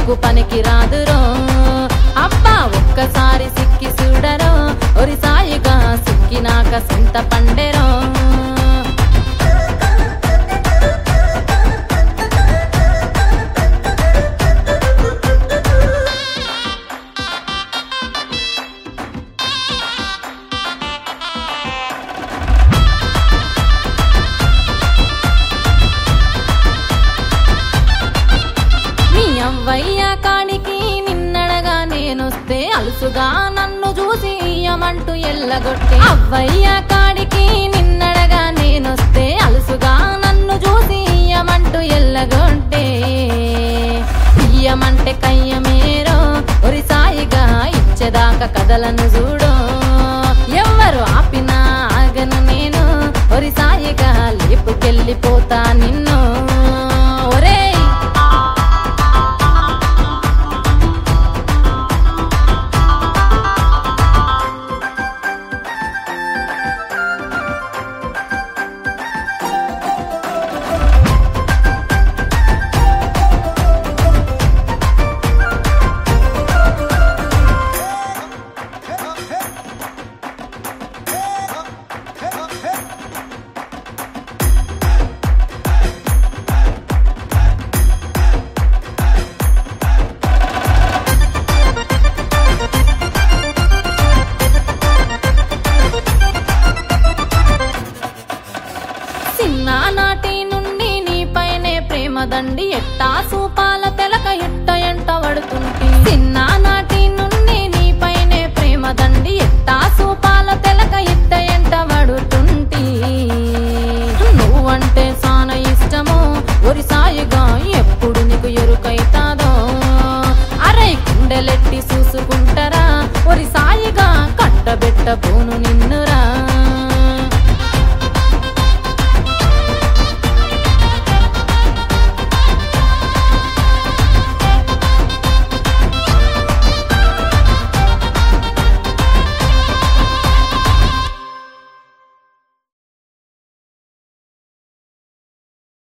ఎందుకు పనికి రాదురో అబ్బా ఒక్కసారి సిక్కి చూడరో ఒరి సాయిగా సిక్కినాక సింత పండెరో మీ అవ్వయ్య కాడికి నిన్నడగా నేనొస్తే అలుసుగా నన్ను చూసి ఇయ్యమంటూ ఎల్లగొట్టే అవ్వయ్య కాడికి నిన్నడగా నేనొస్తే అలుసుగా నన్ను చూసి ఇయ్యమంటూ ఎల్లగొట్టే ఇయ్యమంటే కయ్యమేరో ఒరి సాయిగా ఇచ్చేదాకా కదలను చూడు ఎవ్వరు ఆపినా ఆగను నేను ఒరి సాయిగా లేపుకెళ్ళిపోతా నిన్ను